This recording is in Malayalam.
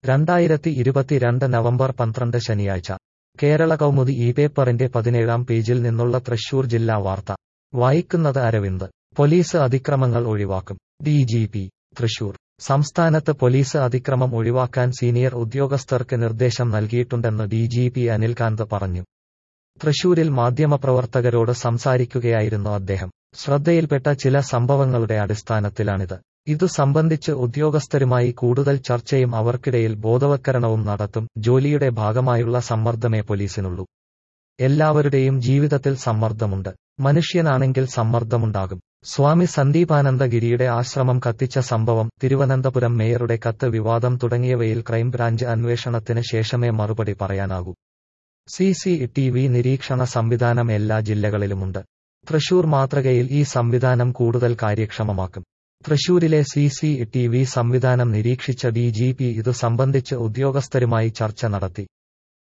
രണ്ടായിരത്തി ഇരുപത്തിരണ്ട് നവംബർ പന്ത്രണ്ട് ശനിയാഴ്ച കേരള കൗമുദി ഈ പേപ്പറിന്റെ പതിനേഴാം പേജിൽ നിന്നുള്ള തൃശൂർ ജില്ലാ വാർത്ത വായിക്കുന്നത് അരവിന്ദ് പോലീസ് അതിക്രമങ്ങൾ ഒഴിവാക്കും ഡി ജി പി തൃശൂർ സംസ്ഥാനത്ത് പോലീസ് അതിക്രമം ഒഴിവാക്കാൻ സീനിയർ ഉദ്യോഗസ്ഥർക്ക് നിർദ്ദേശം നൽകിയിട്ടുണ്ടെന്ന് ഡി ജി പി അനിൽകാന്ത് പറഞ്ഞു തൃശൂരിൽ മാധ്യമപ്രവർത്തകരോട് സംസാരിക്കുകയായിരുന്നു അദ്ദേഹം ശ്രദ്ധയിൽപ്പെട്ട ചില സംഭവങ്ങളുടെ അടിസ്ഥാനത്തിലാണിത് ഇതു സംബന്ധിച്ച് ഉദ്യോഗസ്ഥരുമായി കൂടുതൽ ചർച്ചയും അവർക്കിടയിൽ ബോധവത്കരണവും നടത്തും ജോലിയുടെ ഭാഗമായുള്ള സമ്മർദ്ദമേ പോലീസിനുള്ളൂ എല്ലാവരുടെയും ജീവിതത്തിൽ സമ്മർദ്ദമുണ്ട് മനുഷ്യനാണെങ്കിൽ സമ്മർദ്ദമുണ്ടാകും സ്വാമി സന്ദീപാനന്ദഗിരിയുടെ ആശ്രമം കത്തിച്ച സംഭവം തിരുവനന്തപുരം മേയറുടെ കത്ത് വിവാദം തുടങ്ങിയവയിൽ ക്രൈംബ്രാഞ്ച് അന്വേഷണത്തിന് ശേഷമേ മറുപടി പറയാനാകൂ സി സി ടി വി നിരീക്ഷണ സംവിധാനം എല്ലാ ജില്ലകളിലുമുണ്ട് തൃശൂർ മാതൃകയിൽ ഈ സംവിധാനം കൂടുതൽ കാര്യക്ഷമമാക്കും തൃശൂരിലെ സി സി ടി വി സംവിധാനം നിരീക്ഷിച്ച ഡി ജി പി ഇതു സംബന്ധിച്ച് ഉദ്യോഗസ്ഥരുമായി ചർച്ച നടത്തി